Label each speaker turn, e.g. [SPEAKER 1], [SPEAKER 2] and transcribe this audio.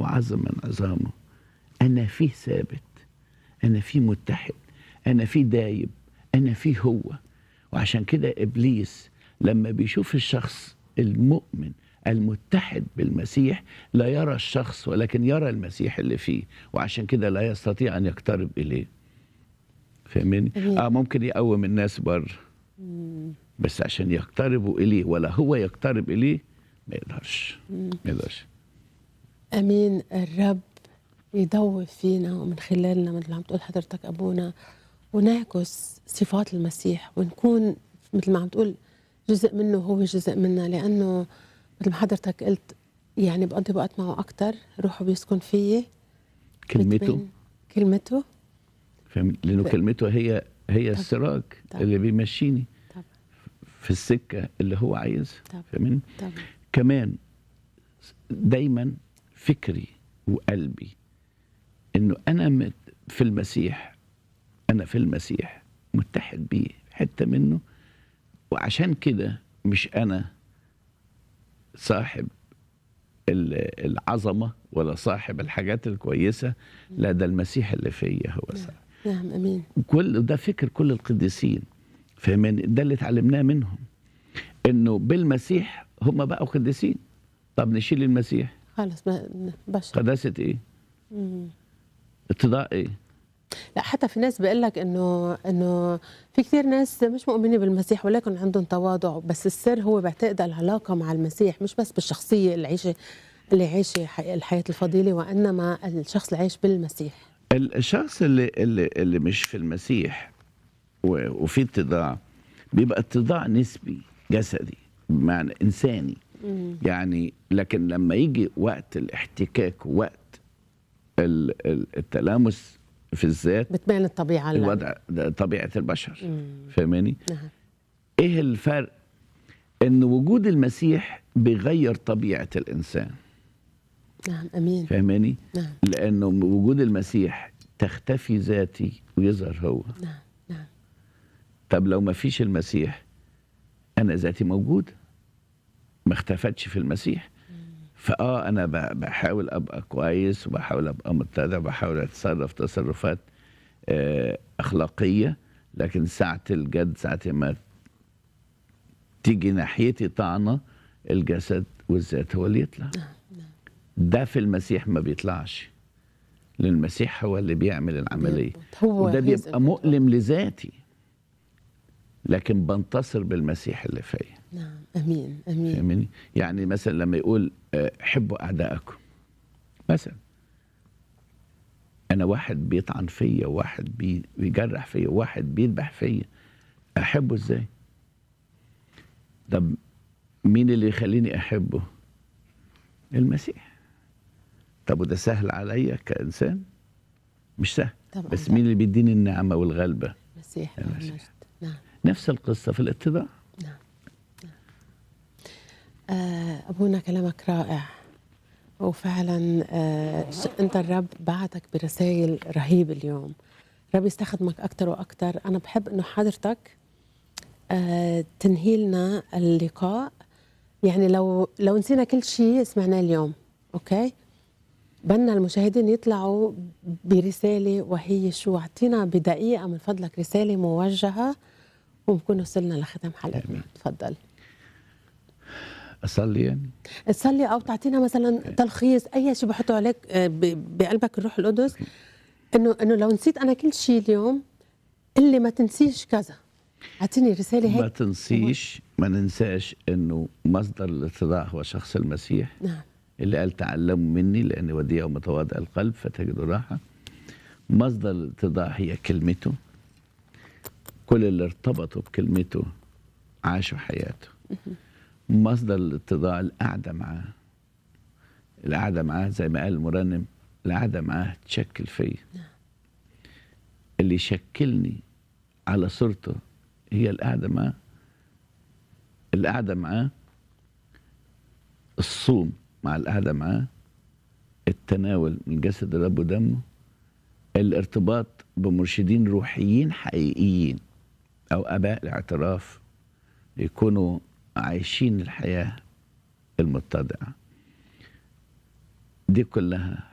[SPEAKER 1] وعظم من عظامه أنا فيه ثابت أنا فيه متحد أنا فيه دايب أنا فيه هو وعشان كده إبليس لما بيشوف الشخص المؤمن المتحد بالمسيح لا يرى الشخص ولكن يرى المسيح اللي فيه وعشان كده لا يستطيع أن يقترب إليه فاهمني؟
[SPEAKER 2] أمين.
[SPEAKER 1] اه ممكن يقوم الناس بره بس عشان يقتربوا اليه ولا هو يقترب اليه ما يقدرش ما يقدرش
[SPEAKER 2] امين الرب يضوي فينا ومن خلالنا مثل ما عم تقول حضرتك ابونا ونعكس صفات المسيح ونكون مثل ما عم تقول جزء منه هو جزء منا لانه مثل ما حضرتك قلت يعني بقضي وقت معه اكثر روحه بيسكن فيي
[SPEAKER 1] كلمته
[SPEAKER 2] بتبين كلمته
[SPEAKER 1] فاهم لانه
[SPEAKER 2] ف-
[SPEAKER 1] كلمته هي هي السراج
[SPEAKER 2] طبعا.
[SPEAKER 1] اللي بيمشيني
[SPEAKER 2] طبعا
[SPEAKER 1] في السكه اللي هو عايزها
[SPEAKER 2] طبعا.
[SPEAKER 1] فاهمني
[SPEAKER 2] طبعا
[SPEAKER 1] كمان دايما فكري وقلبي انه انا مت- في المسيح انا في المسيح متحد بيه حته منه وعشان كده مش انا صاحب ال- العظمه ولا صاحب الحاجات الكويسه لا ده المسيح اللي فيا هو صاحب
[SPEAKER 2] نعم امين
[SPEAKER 1] كل ده فكر كل القديسين فاهمين ده اللي اتعلمناه منهم انه بالمسيح هم بقوا قديسين طب نشيل المسيح
[SPEAKER 2] خلص ما- بشر
[SPEAKER 1] قداسه ايه
[SPEAKER 2] مم.
[SPEAKER 1] اتضاء ايه
[SPEAKER 2] لا حتى في ناس بيقول لك انه انه في كثير ناس مش مؤمنين بالمسيح ولكن عندهم تواضع بس السر هو بعتقد العلاقه مع المسيح مش بس بالشخصيه اللي عايشه اللي عايشه حي- الحياه الفضيله وانما الشخص اللي عايش بالمسيح
[SPEAKER 1] ال- الشخص اللي اللي, اللي مش في المسيح و- وفي اتضاع بيبقى اتضاع نسبي جسدي بمعنى انساني يعني لكن لما يجي وقت الاحتكاك وقت ال- ال- التلامس في الذات
[SPEAKER 2] بتبين الطبيعه ال-
[SPEAKER 1] الوضع ده طبيعه البشر
[SPEAKER 2] مم.
[SPEAKER 1] فاهماني
[SPEAKER 2] نعم
[SPEAKER 1] ايه الفرق ان وجود المسيح بيغير طبيعه الانسان
[SPEAKER 2] نعم امين
[SPEAKER 1] فاهماني
[SPEAKER 2] نعم
[SPEAKER 1] لانه وجود المسيح تختفي ذاتي ويظهر هو
[SPEAKER 2] نعم نعم
[SPEAKER 1] طب لو ما فيش المسيح انا ذاتي موجود ما اختفتش في المسيح فاه انا ب- بحاول ابقى كويس وبحاول ابقى متضع وبحاول اتصرف تصرفات آه، اخلاقيه لكن ساعه الجد ساعه ما تيجي ناحيتي طعنه الجسد والذات هو اللي يطلع ده في المسيح ما بيطلعش لان المسيح هو اللي بيعمل العمليه
[SPEAKER 2] هو
[SPEAKER 1] وده
[SPEAKER 2] his
[SPEAKER 1] بيبقى
[SPEAKER 2] input.
[SPEAKER 1] مؤلم لذاتي لكن بنتصر بالمسيح اللي فيا
[SPEAKER 2] نعم امين امين
[SPEAKER 1] فاهمني يعني مثلا لما يقول آه، حبوا اعدائكم مثلا انا واحد بيطعن فيا وواحد بي- بيجرح فيا وواحد بيذبح فيا احبه ازاي طب مين اللي يخليني احبه المسيح طب وده سهل عليا كانسان مش سهل
[SPEAKER 2] طبعا
[SPEAKER 1] بس
[SPEAKER 2] لا.
[SPEAKER 1] مين اللي بيديني النعمه والغلبه
[SPEAKER 2] المسيح
[SPEAKER 1] المسيح.
[SPEAKER 2] والمجد نعم
[SPEAKER 1] نفس القصه في الاتضاع
[SPEAKER 2] نعم آه، أبونا كلامك رائع وفعلا آه، ش- أنت الرب بعتك برسائل رهيبة اليوم رب يستخدمك أكثر وأكثر أنا بحب أنه حضرتك آه، تنهي لنا اللقاء يعني لو لو نسينا كل شيء سمعناه اليوم أوكي بدنا المشاهدين يطلعوا برسالة وهي شو أعطينا بدقيقة من فضلك رسالة موجهة ونكون وصلنا لختم حلقتنا
[SPEAKER 1] آمين.
[SPEAKER 2] تفضل
[SPEAKER 1] اصلي يعني
[SPEAKER 2] تصلي او تعطينا مثلا تلخيص اي شيء بحطه عليك آه، ب- بقلبك الروح القدس انه انه لو نسيت انا كل شيء اليوم اللي ما تنسيش كذا اعطيني رساله
[SPEAKER 1] ما
[SPEAKER 2] هيك
[SPEAKER 1] تنسيش ما ننساش انه مصدر الاتضاع هو شخص المسيح
[SPEAKER 2] نعم
[SPEAKER 1] اللي قال تعلموا مني لاني وديع ومتواضع القلب فتجدوا راحه مصدر الاتضاع هي كلمته كل اللي ارتبطوا بكلمته عاشوا حياته مصدر الاتضاع القعده معاه القعده معاه زي ما قال المرنم القعده معاه تشكل فيا اللي يشكلني على صورته هي القعده معاه القعده معاه الصوم مع القعده معاه التناول من جسد الرب ودمه الارتباط بمرشدين روحيين حقيقيين او اباء الاعتراف يكونوا عايشين الحياه المتضعه دي كلها